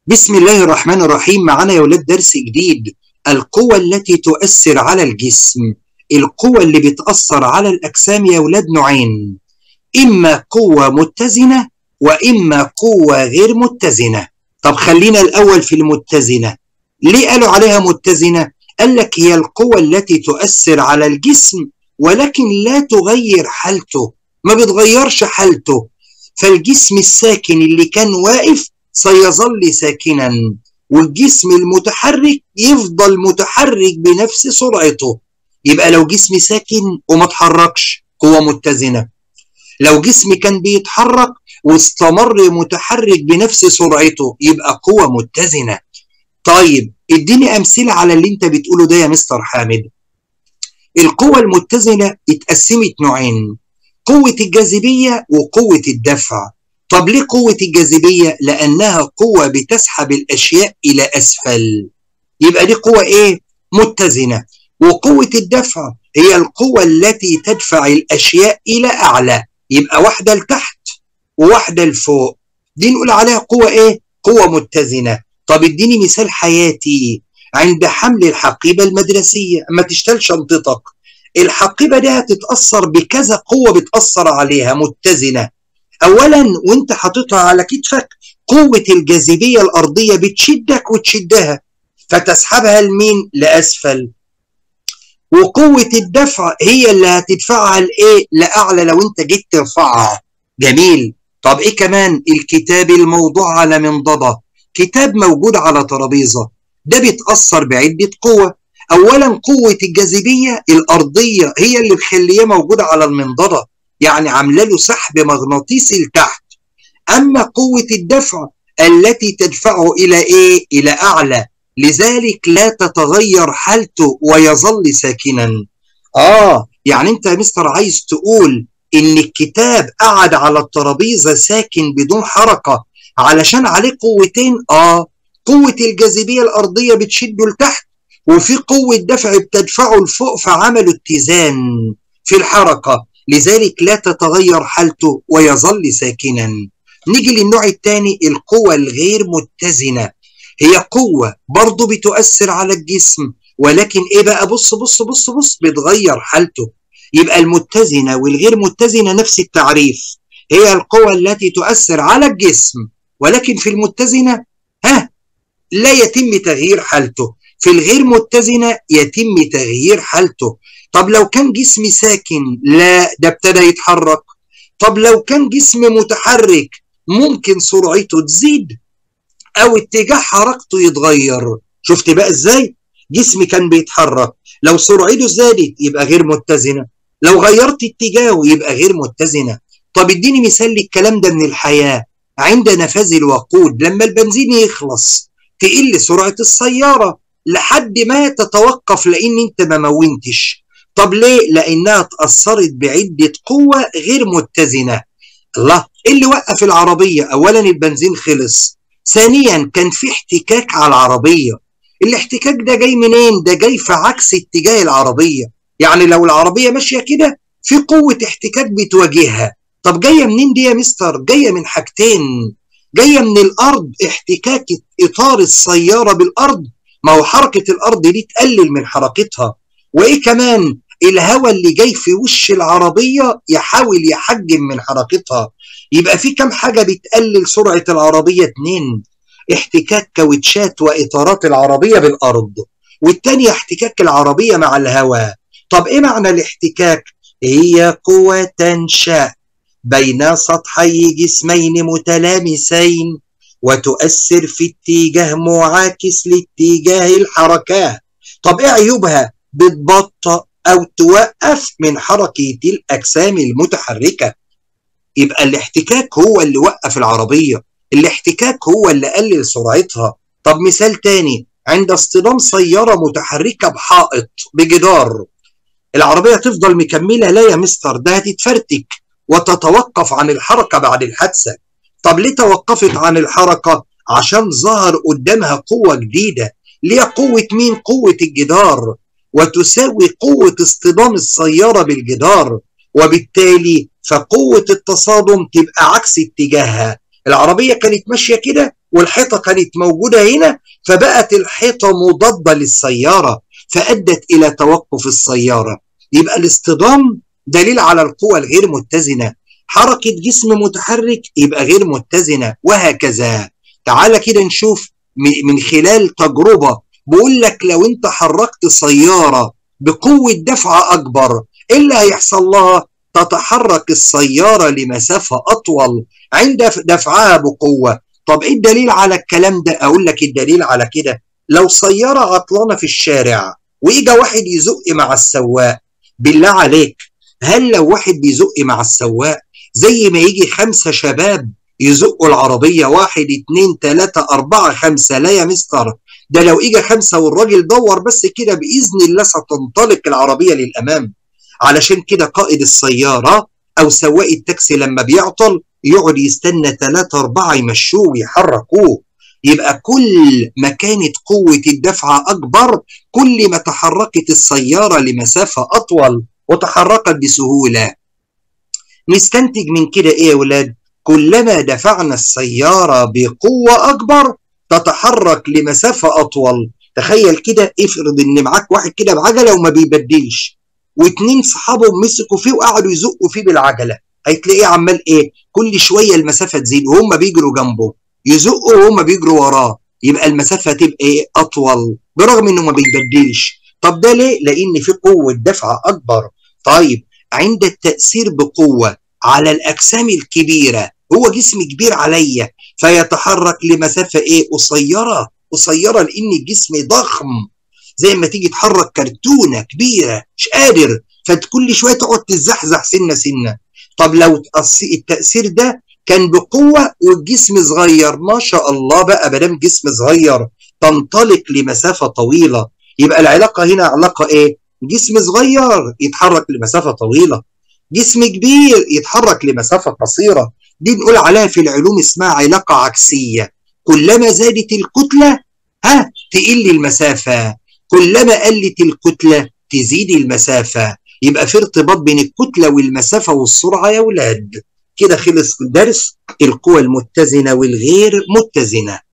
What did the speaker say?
بسم الله الرحمن الرحيم معانا يا ولاد درس جديد القوة التي تؤثر على الجسم القوة اللي بتأثر على الأجسام يا ولاد نوعين إما قوة متزنة وإما قوة غير متزنة طب خلينا الأول في المتزنة ليه قالوا عليها متزنة؟ قال لك هي القوة التي تؤثر على الجسم ولكن لا تغير حالته ما بتغيرش حالته فالجسم الساكن اللي كان واقف سيظل ساكنا والجسم المتحرك يفضل متحرك بنفس سرعته يبقى لو جسم ساكن وما اتحركش قوة متزنة لو جسم كان بيتحرك واستمر متحرك بنفس سرعته يبقى قوة متزنة طيب اديني امثله على اللي انت بتقوله ده يا مستر حامد القوة المتزنة اتقسمت نوعين قوة الجاذبية وقوة الدفع طب ليه قوة الجاذبية؟ لأنها قوة بتسحب الأشياء إلى أسفل يبقى دي قوة إيه؟ متزنة وقوة الدفع هي القوة التي تدفع الأشياء إلى أعلى يبقى واحدة لتحت وواحدة لفوق دي نقول عليها قوة إيه؟ قوة متزنة طب اديني مثال حياتي عند حمل الحقيبة المدرسية أما تشتل شنطتك الحقيبة دي هتتأثر بكذا قوة بتأثر عليها متزنة أولا وانت حاططها على كتفك قوة الجاذبية الأرضية بتشدك وتشدها فتسحبها لمين؟ لأسفل وقوة الدفع هي اللي هتدفعها لإيه؟ لأعلى لو انت جيت ترفعها جميل طب إيه كمان؟ الكتاب الموضوع على منضدة كتاب موجود على ترابيزة ده بيتأثر بعدة قوة أولا قوة الجاذبية الأرضية هي اللي مخليه موجودة على المنضدة يعني عامله له سحب مغناطيسي لتحت أما قوة الدفع التي تدفعه إلى إيه؟ إلى أعلى لذلك لا تتغير حالته ويظل ساكنا آه يعني أنت يا مستر عايز تقول إن الكتاب قعد على الترابيزة ساكن بدون حركة علشان عليه قوتين آه قوة الجاذبية الأرضية بتشده لتحت وفي قوة دفع بتدفعه لفوق فعملوا اتزان في الحركة لذلك لا تتغير حالته ويظل ساكنا نيجي للنوع الثاني القوة الغير متزنة هي قوة برضه بتؤثر على الجسم ولكن ايه بقى بص بص بص بص بتغير حالته يبقى المتزنة والغير متزنة نفس التعريف هي القوة التي تؤثر على الجسم ولكن في المتزنة ها لا يتم تغيير حالته في الغير متزنة يتم تغيير حالته طب لو كان جسم ساكن لا ده ابتدى يتحرك طب لو كان جسم متحرك ممكن سرعته تزيد او اتجاه حركته يتغير شفت بقى ازاي جسم كان بيتحرك لو سرعته زادت يبقى غير متزنة لو غيرت اتجاهه يبقى غير متزنة طب اديني مثال للكلام ده من الحياة عند نفاذ الوقود لما البنزين يخلص تقل سرعة السيارة لحد ما تتوقف لان انت ما مونتش طب ليه لانها اتاثرت بعده قوه غير متزنه الله ايه اللي وقف العربيه اولا البنزين خلص ثانيا كان في احتكاك على العربيه الاحتكاك ده جاي منين ده جاي في عكس اتجاه العربيه يعني لو العربيه ماشيه كده في قوه احتكاك بتواجهها طب جايه منين دي يا مستر جايه من حاجتين جايه من الارض احتكاك اطار السياره بالارض ما هو حركه الارض دي تقلل من حركتها وايه كمان الهواء اللي جاي في وش العربيه يحاول يحجم من حركتها يبقى في كم حاجه بتقلل سرعه العربيه اتنين احتكاك كاوتشات واطارات العربيه بالارض والتانية احتكاك العربيه مع الهواء طب ايه معنى الاحتكاك هي قوة تنشأ بين سطحي جسمين متلامسين وتؤثر في اتجاه معاكس لاتجاه الحركات طب ايه عيوبها بتبطئ او توقف من حركه الاجسام المتحركه يبقى الاحتكاك هو اللي وقف العربيه الاحتكاك هو اللي قلل سرعتها طب مثال تاني عند اصطدام سياره متحركه بحائط بجدار العربيه تفضل مكمله لا يا مستر ده هتتفرتك وتتوقف عن الحركه بعد الحادثه طب ليه توقفت عن الحركه عشان ظهر قدامها قوه جديده ليه قوه مين قوه الجدار وتساوي قوة اصطدام السيارة بالجدار وبالتالي فقوة التصادم تبقى عكس اتجاهها العربية كانت ماشية كده والحيطة كانت موجودة هنا فبقت الحيطة مضادة للسيارة فأدت إلى توقف السيارة يبقى الاصطدام دليل على القوة الغير متزنة حركة جسم متحرك يبقى غير متزنة وهكذا تعالى كده نشوف من خلال تجربة بقول لك لو انت حركت سيارة بقوة دفع أكبر إيه اللي هيحصل لها تتحرك السيارة لمسافة أطول عند دفعها بقوة طب إيه الدليل على الكلام ده أقول لك الدليل على كده لو سيارة عطلانة في الشارع وإجا واحد يزق مع السواق بالله عليك هل لو واحد بيزق مع السواق زي ما يجي خمسة شباب يزقوا العربية واحد اتنين تلاتة أربعة خمسة لا يا مستر ده لو إجا خمسة والراجل دور بس كده بإذن الله ستنطلق العربية للأمام علشان كده قائد السيارة أو سواق التاكسي لما بيعطل يقعد يستنى ثلاثة أربعة يمشوه ويحركوه يبقى كل ما كانت قوة الدفع أكبر كل ما تحركت السيارة لمسافة أطول وتحركت بسهولة نستنتج من كده إيه يا ولاد كلما دفعنا السيارة بقوة أكبر تتحرك لمسافة أطول تخيل كده افرض إن معاك واحد كده بعجلة وما بيبدلش واتنين صحابه مسكوا فيه وقعدوا يزقوا فيه بالعجلة هتلاقيه عمال ايه كل شوية المسافة تزيد وهم بيجروا جنبه يزقوا وهم بيجروا وراه يبقى المسافة تبقى ايه أطول برغم إنه ما بيبدلش طب ده ليه؟ لأن في قوة دفع أكبر طيب عند التأثير بقوة على الأجسام الكبيرة هو جسم كبير عليا فيتحرك لمسافة إيه قصيرة قصيرة لأن الجسم ضخم زي ما تيجي تحرك كرتونة كبيرة مش قادر فكل شوية تقعد تزحزح سنة سنة طب لو التأثير ده كان بقوة والجسم صغير ما شاء الله بقى مدام جسم صغير تنطلق لمسافة طويلة يبقى العلاقة هنا علاقة إيه؟ جسم صغير يتحرك لمسافة طويلة جسم كبير يتحرك لمسافة قصيرة دي نقول عليها في العلوم اسمها علاقة عكسية كلما زادت الكتلة ها تقل المسافة كلما قلت الكتلة تزيد المسافة يبقى في ارتباط بين الكتلة والمسافة والسرعة يا ولاد كده خلص الدرس القوى المتزنة والغير متزنة